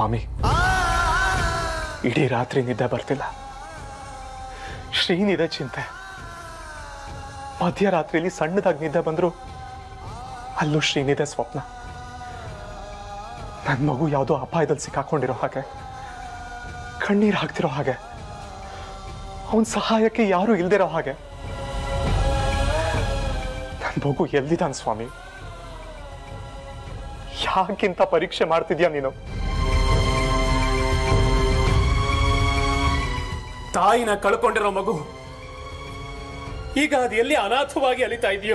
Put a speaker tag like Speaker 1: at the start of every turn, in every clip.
Speaker 1: ಸ್ವಾಮಿ ಇಡೀ ರಾತ್ರಿ ನಿದ್ದೆ ಬರ್ತಿಲ್ಲ ಶ್ರೀನಿದೆ ಚಿಂತೆ ಮಧ್ಯರಾತ್ರಿಲಿ ಸಣ್ಣದಾಗಿ ನಿದ್ದೆ ಬಂದ್ರು ಅಲ್ಲೂ ಶ್ರೀನಿದೆ ಸ್ವಪ್ನ ನನ್ನ ಮಗು ಯಾವುದೋ ಅಪಾಯದಲ್ಲಿ ಸಿಕ್ಕಾಕೊಂಡಿರೋ ಹಾಗೆ ಕಣ್ಣೀರು ಹಾಕ್ತಿರೋ ಹಾಗೆ ಅವನ ಸಹಾಯಕ್ಕೆ ಯಾರೂ ಇಲ್ದಿರೋ ಹಾಗೆ ನನ್ನ ಮಗು ಎಲ್ಲಿದ್ದಾನೆ ಸ್ವಾಮಿ ಯಾಕಿಂತ ಪರೀಕ್ಷೆ ಮಾಡ್ತಿದ್ಯಾ ನೀನು
Speaker 2: ತಾಯಿನ ಕಳ್ಕೊಂಡಿರೋ ಮಗು ಈಗ ಅದು ಎಲ್ಲಿ ಅನಾಥವಾಗಿ ಅಲಿತಾ ಇದೆಯೋ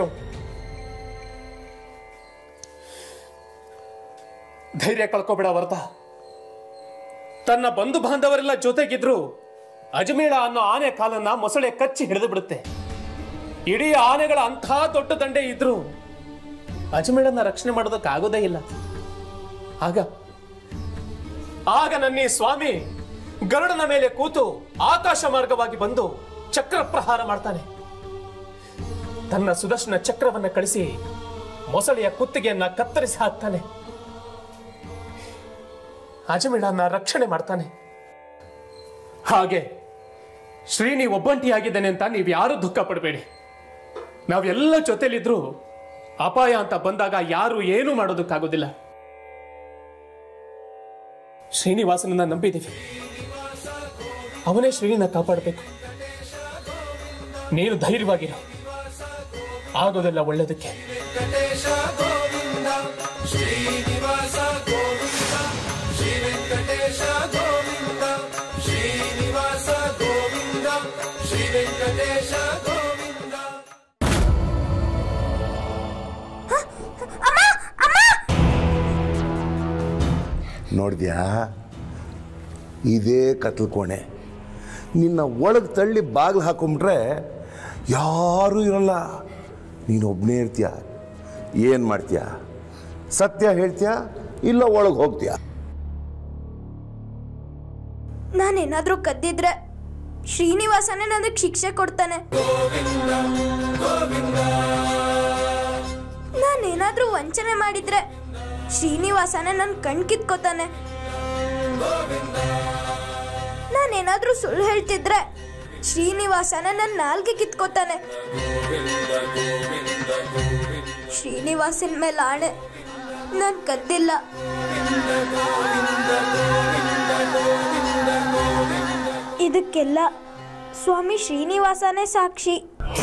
Speaker 2: ಧೈರ್ಯ ಕಳ್ಕೊಬೇಡ ವರ್ತ ತನ್ನ ಬಂಧು ಬಾಂಧವರೆಲ್ಲ ಜೊತೆಗಿದ್ರು ಅಜಮೇಳ ಅನ್ನೋ ಆನೆ ಕಾಲನ್ನ ಮೊಸಳೆ ಕಚ್ಚಿ ಹಿಡಿದು ಬಿಡುತ್ತೆ ಇಡೀ ಆನೆಗಳ ಅಂಥ ದೊಡ್ಡ ದಂಡೆ ಇದ್ರು ಅಜಮೇಳನ್ನ ರಕ್ಷಣೆ ಮಾಡೋದಕ್ಕಾಗೋದೇ ಇಲ್ಲ ಆಗ ಆಗ ನನ್ನಿ ಸ್ವಾಮಿ ಗರುಡನ ಮೇಲೆ ಕೂತು ಆಕಾಶ ಮಾರ್ಗವಾಗಿ ಬಂದು ಚಕ್ರ ಪ್ರಹಾರ ಮಾಡ್ತಾನೆ ತನ್ನ ಸುದರ್ಶನ ಚಕ್ರವನ್ನ ಕಳಿಸಿ ಮೊಸಳೆಯ ಕುತ್ತಿಗೆಯನ್ನ ಕತ್ತರಿಸಿ ಹಾಕ್ತಾನೆ ಅಜಮಿಳನ್ನ ರಕ್ಷಣೆ ಮಾಡ್ತಾನೆ ಹಾಗೆ ಶ್ರೀನಿ ಒಬ್ಬಂಟಿಯಾಗಿದ್ದಾನೆ ಅಂತ ನೀವು ಯಾರು ದುಃಖ ಪಡಬೇಡಿ ನಾವೆಲ್ಲ ಜೊತೆಲಿದ್ರು ಅಪಾಯ ಅಂತ ಬಂದಾಗ ಯಾರು ಏನೂ ಮಾಡೋದಕ್ಕಾಗೋದಿಲ್ಲ ಶ್ರೀನಿವಾಸನನ್ನ ನಂಬಿದ್ದೀವಿ ಅವನೇ ಶ್ರೀನಿನ ಕಾಪಾಡಬೇಕು ನೀನು ಧೈರ್ಯವಾಗಿರು ಆಗೋದೆಲ್ಲ ಒಳ್ಳೆದಕ್ಕೆ
Speaker 3: ನೋಡಿದ್ಯಾ ಇದೇ ಕತ್ಲು ಕೋಣೆ ನಿನ್ನ ಒಳಗೆ ತಳ್ಳಿ ಬಾಗಿಲು ಹಾಕೊಂಬಿಟ್ರೆ ಯಾರೂ ಇರಲ್ಲ ನೀನು ಒಬ್ಬನೇ ಇರ್ತೀಯ ಏನು ಮಾಡ್ತೀಯ ಸತ್ಯ ಹೇಳ್ತೀಯ ಇಲ್ಲ ಒಳಗೆ ಹೋಗ್ತೀಯ
Speaker 4: ನಾನೇನಾದ್ರೂ ಕದ್ದಿದ್ರೆ ಶ್ರೀನಿವಾಸನೇ ನನಗೆ ಶಿಕ್ಷೆ ಕೊಡ್ತಾನೆ ನಾನೇನಾದ್ರೂ ವಂಚನೆ ಮಾಡಿದ್ರೆ ಶ್ರೀನಿವಾಸನೇ ನನ್ನ ಕಣ್ ಕಿತ್ಕೋತಾನೆ ನಾನೇನಾದ್ರೂ ಸುಳ್ಳು ಹೇಳ್ತಿದ್ರೆ ಶ್ರೀನಿವಾಸನೇ ನನ್ನ ನಾಲ್ಗೆ ಕಿತ್ಕೋತಾನೆ ಶ್ರೀನಿವಾಸನ್ ಮೇಲೆ ಆಣೆ ನಾನು ಕದ್ದಿಲ್ಲ ಇದಕ್ಕೆಲ್ಲ ಸ್ವಾಮಿ ಶ್ರೀನಿವಾಸನೇ ಸಾಕ್ಷಿ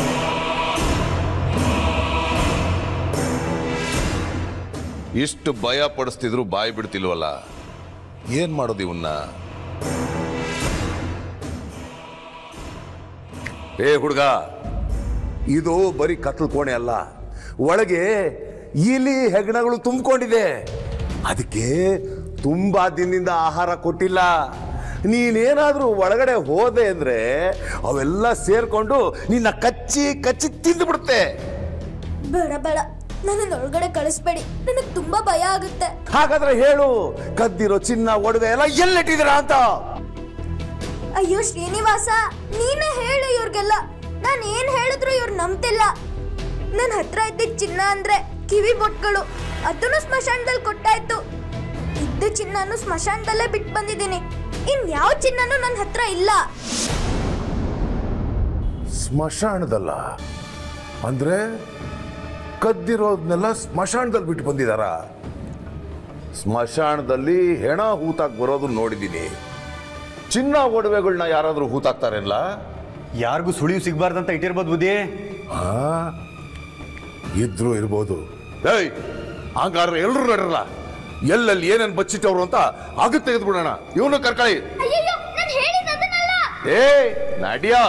Speaker 5: ಇಷ್ಟು ಭಯ ಪಡಿಸ್ತಿದ್ರು ಬಾಯಿ ಬಿಡ್ತಿಲ್ವಲ್ಲ ಏನ್ ಮಾಡೋದು ಇವನ್ನ
Speaker 3: ಏ ಹುಡುಗ ಇದು ಬರೀ ಕತ್ಲು ಕೋಣೆ ಅಲ್ಲ ಒಳಗೆ ಇಲಿ ಹೆಗ್ಣಗಳು ತುಂಬಿಕೊಂಡಿದೆ ಅದಕ್ಕೆ ತುಂಬಾ ದಿನದಿಂದ ಆಹಾರ ಕೊಟ್ಟಿಲ್ಲ ನೀನೇನಾದ್ರೂ ಒಳಗಡೆ ಹೋದೆ ಅಂದ್ರೆ ಅವೆಲ್ಲ ಸೇರ್ಕೊಂಡು ನಿನ್ನ ಕಚ್ಚಿ ಕಚ್ಚಿ ತಿಂದು ಬಿಡುತ್ತೆ
Speaker 4: ಬೇಡ ಬೇಡ ನನ್ನ ಒಳಗಡೆ ಕಳಿಸ್ಬೇಡಿ ನನಗೆ ತುಂಬಾ ಭಯ ಆಗುತ್ತೆ
Speaker 3: ಹಾಗಾದ್ರೆ ಹೇಳು ಕದ್ದಿರೋ ಚಿನ್ನ ಒಡವೆ ಎಲ್ಲ ಎಲ್ಲಿಟ್ಟಿದ್ದೀರಾ ಅಂತ
Speaker 4: ಅಯ್ಯೋ ಶ್ರೀನಿವಾಸ ನೀನೇ ಹೇಳು ಇವ್ರಿಗೆಲ್ಲ ನಾನು ಏನ್ ಹೇಳಿದ್ರು ಇವ್ರು ನಂಬ್ತಿಲ್ಲ ನನ್ನ ಹತ್ರ ಇದ್ದಿದ್ದ ಚಿನ್ನ ಅಂದ್ರೆ ಕಿವಿ ಬೊಟ್ಗಳು ಅದನ್ನು ಸ್ಮಶಾನದಲ್ಲಿ ಕೊಟ್ಟಾಯ್ತು ಇದ್ದ ಚಿನ್ನನು ಸ್ಮಶಾನದಲ್ಲೇ ಬಿಟ್ಟು ಬಂದಿದ್ದೀನಿ ಇನ್ ಯಾವ ಚಿನ್ನನೂ ನನ್ನ ಹತ್ರ ಇಲ್ಲ
Speaker 3: ಸ್ಮಶಾನದಲ್ಲ ಅಂದ್ರೆ ಕದ್ದಿರೋದ್ನೆಲ್ಲ ಸ್ಮಶಾನದಲ್ಲಿ ಬಿಟ್ಟು ಬಂದಿದಾರ ಸ್ಮಶಾನದಲ್ಲಿ ಹೆಣ ಹೂತಾಕ್ ಬರೋದು ನೋಡಿದ್ದೀನಿ ಚಿನ್ನ ಒಡವೆಗಳನ್ನ ಯಾರಾದ್ರೂ ಹೂತಾಕ್ತಾರೇನಲ್ಲ
Speaker 6: ಯಾರಿಗೂ ಸುಳಿವು ಸಿಗ್ಬಾರ್ದಂತ ಇಟ್ಟಿರ್ಬೋದು ಬುದ್ಧಿ
Speaker 3: ಆ ಇದ್ರು ಇರ್ಬೋದು ಏಯ್ ಹಂಗಾದ್ರೆ ಎಲ್ರು ನಡರಲ್ಲ ಎಲ್ಲೆಲ್ಲಿ ಏನೇನ್ ಬಚ್ಚಿಟ್ಟವ್ರು ಅಂತ ಆಗ ತೆಗೆದ್ಬಿಡೋಣ ಇವನು ಕರ್ಕಳಿ ಏ ನಡಿಯಾ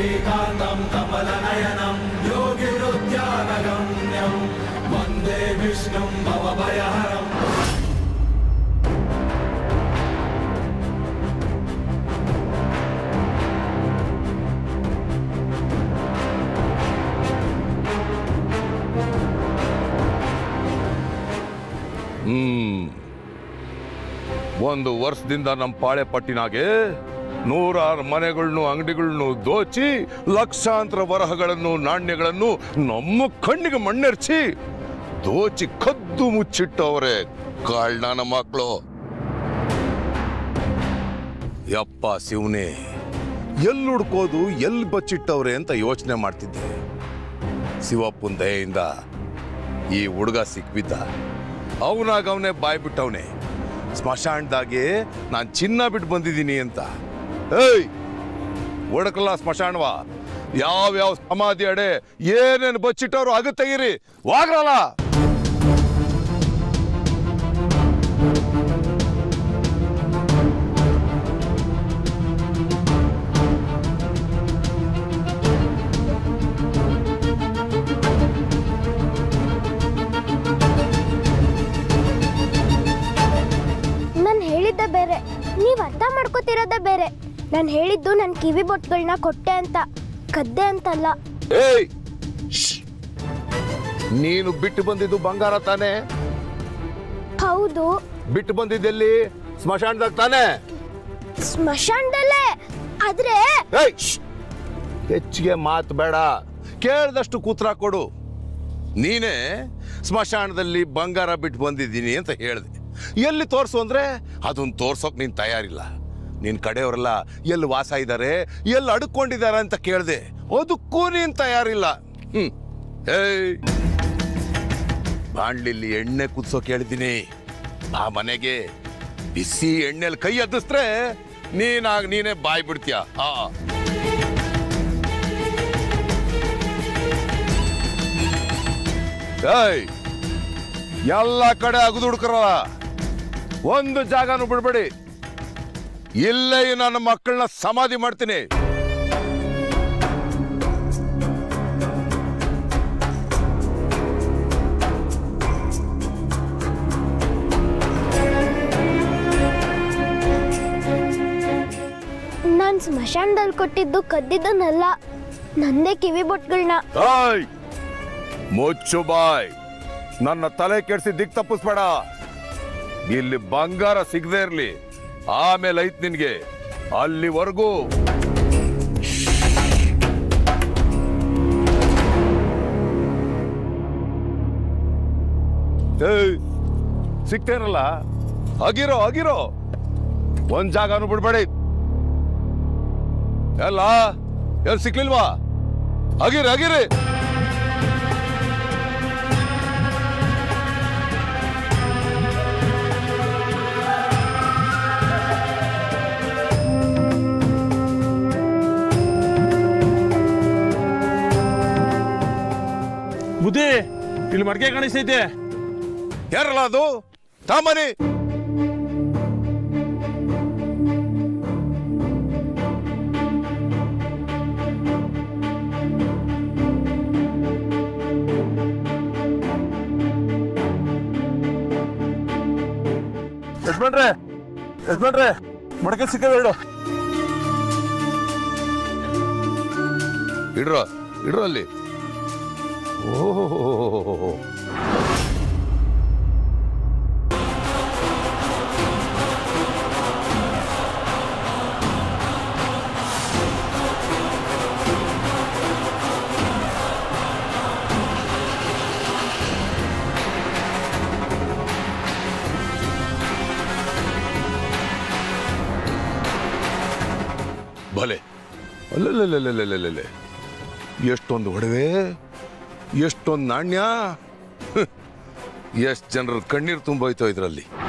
Speaker 7: ಲಕ್ಷ್ಮೀಕಾಂತಂ ಕಮಲನಯನಂ ಯೋಗಿ
Speaker 5: ಹ್ಮ್ ಒಂದು ವರ್ಷದಿಂದ ನಮ್ಮ ಪಾಳೆ ಪಟ್ಟಿನಾಗೆ ನೂರಾರು ಮನೆಗಳನ್ನು ಅಂಗಡಿಗಳನ್ನು ದೋಚಿ ಲಕ್ಷಾಂತರ ವರಹಗಳನ್ನು ನಾಣ್ಯಗಳನ್ನು ನಮ್ಮ ಕಣ್ಣಿಗೆ ಮಣ್ಣೆರ್ಚಿ ದೋಚಿ ಕದ್ದು ಮುಚ್ಚಿಟ್ಟವ್ರೆ ಕಾಳ್ನಾನ ಮಕ್ಕಳು ಯಪ್ಪ ಶಿವನೇ ಎಲ್ಲಿ ಹುಡ್ಕೋದು ಎಲ್ಲಿ ಬಚ್ಚಿಟ್ಟವ್ರೆ ಅಂತ ಯೋಚನೆ ಮಾಡ್ತಿದ್ದೆ ಶಿವಪ್ಪನ ದಯೆಯಿಂದ ಈ ಹುಡುಗ ಸಿಕ್ಬಿದ್ದ ಅವನಾಗ ಅವನೇ ಬಾಯ್ ಬಿಟ್ಟವನೆ ಸ್ಮಶಾನದಾಗೆ ನಾನು ಚಿನ್ನ ಬಿಟ್ಟು ಬಂದಿದ್ದೀನಿ ಅಂತ ಏಯ್ ಒಡಕಲ್ಲ ಸ್ಮಶಾನವ ಯಾವ್ಯಾವ ಸಮಾಧಿ ಅಡೆ ಏನೇನು ಬಚ್ಚಿಟ್ಟವ್ರು ಅದು ತೆಗೀರಿ ವಾಗ್ರಲ್ಲ
Speaker 4: ನಾನು ಹೇಳಿದ್ದೆ ಬೇರೆ ನೀವು ಅರ್ಥ ಮಾಡ್ಕೋತಿರೋದೇ ಬೇರೆ ನಾನು ಹೇಳಿದ್ದು ನನ್ನ ಕಿವಿ ಬೊಟ್ಗಳನ್ನ ಕೊಟ್ಟೆ ಅಂತ ಕದ್ದೆ ಅಂತಲ್ಲ
Speaker 5: ಏಯ್ ಶ್ಶ್. ನೀನು ಬಿಟ್ಟು ಬಂದಿದ್ದು ಬಂಗಾರ ತಾನೇ
Speaker 4: ಹೌದು
Speaker 5: ಬಿಟ್ಟು ಬಂದಿದ್ದೆಲ್ಲಿ ಸ್ಮಶಾನದಾಗ ತಾನೇ
Speaker 4: ಸ್ಮಶಾನದಲ್ಲೇ ಆದ್ರೆ
Speaker 5: ಏಯ್ ಶ್ಶ್. ಹೆಚ್ಚಿಗೆ ಮಾತು ಬೇಡ ಕೇಳ್ದಷ್ಟು ಕೂತ್ರ ಕೊಡು ನೀನೇ ಸ್ಮಶಾನದಲ್ಲಿ ಬಂಗಾರ ಬಿಟ್ಟು ಬಂದಿದ್ದೀನಿ ಅಂತ ಹೇಳಿದೆ ಎಲ್ಲಿ ತೋರ್ಸು ಅಂದ್ರೆ ಅದನ್ನ ತೋರ್ಸೋಕ್ ನೀನ್ ತಯಾರಿಲ್ಲ ನಿನ್ ಕಡೆಯವರೆಲ್ಲ ಎಲ್ಲಿ ವಾಸ ಇದ್ದಾರೆ ಎಲ್ಲಿ ಅಡ್ಕೊಂಡಿದ್ದಾರೆ ಅಂತ ಕೇಳಿದೆ ಅದಕ್ಕೂ ನೀನ್ ತಯಾರಿಲ್ಲ ಹ್ಮ್ ಏಯ್ ಬಾಣ್ಲಿಲ್ಲಿ ಎಣ್ಣೆ ಕುದಿಸೋ ಕೇಳಿದ್ದೀನಿ ಆ ಮನೆಗೆ ಬಿಸಿ ಎಣ್ಣೆಲಿ ಕೈ ಎದ್ದಿಸ್ರೆ ನೀನಾಗ ನೀನೇ ಬಾಯ್ ಬಿಡ್ತೀಯ ಆ ಏಯ್ ಎಲ್ಲ ಕಡೆ ಅಗದು ಹುಡ್ಕರಲ್ಲ ಒಂದು ಜಾಗನೂ ಬಿಡ್ಬೇಡಿ ಇಲ್ಲೇ ಈ ನನ್ನ ಮಕ್ಕಳನ್ನ ಸಮಾಧಿ ಮಾಡ್ತೀನಿ
Speaker 4: ನಾನು ಸ್ಮಶಾನದಲ್ಲಿ ಕೊಟ್ಟಿದ್ದು ಕದ್ದಿದ್ದನಲ್ಲ ನಂದೇ ಕಿವಿ ಬೊಟ್ಗಳನ್ನ
Speaker 5: ಏಯ್ ಮುಚ್ಚು ಬಾಯ್ ನನ್ನ ತಲೆ ಕೆಡಿಸಿ ದಿಕ್ ತಪ್ಪಿಸ್ಬೇಡ ಇಲ್ಲಿ ಬಂಗಾರ ಸಿಗದೆ ಇರ್ಲಿ ಆಮೇಲೆ ಐತ್ ನಿನ್ಗೆ ಅಲ್ಲಿವರೆಗೂ ಏಯ್, ಸಿಗ್ತೇನಲ್ಲ ಅಗಿರೋ ಅಗಿರೋ ಒಂದ್ ಜಾಗನು ಬಿಡ್ಬೇಡಿ ಎಲ್ಲ ಎಲ್ಲಿ ಸಿಕ್ಲಿಲ್ವಾ ಅಗಿರಿ ಅಗಿರಿ
Speaker 7: ಬುದ್ಧಿ ಇಲ್ಲಿ ಮಡ್ಕೆ ಕಾಣಿಸ್ತೈತೆ
Speaker 5: ಯಾರಲ್ಲ ಅದು ತಾಮನಿ
Speaker 7: ಯಜಮಾನ್ರೆ ಯಜಮಾನ್ರೆ ಮಡಕೆ ಸಿಕ್ಕದ ಹೇಳು
Speaker 5: ಇಡ್ರ ಇಡ್ರ ಅಲ್ಲಿ ಓಹೋ ಭಲೆ ಅಲ್ಲಲ್ಲಲ್ಲಲ್ಲಲ್ಲಲ್ಲೇ ಎಷ್ಟೊಂದು ಒಡವೆ ಎಷ್ಟೊಂದು ನಾಣ್ಯ ಎಷ್ಟು ಜನರ ಕಣ್ಣೀರು ತುಂಬೋಯ್ತು ಇದರಲ್ಲಿ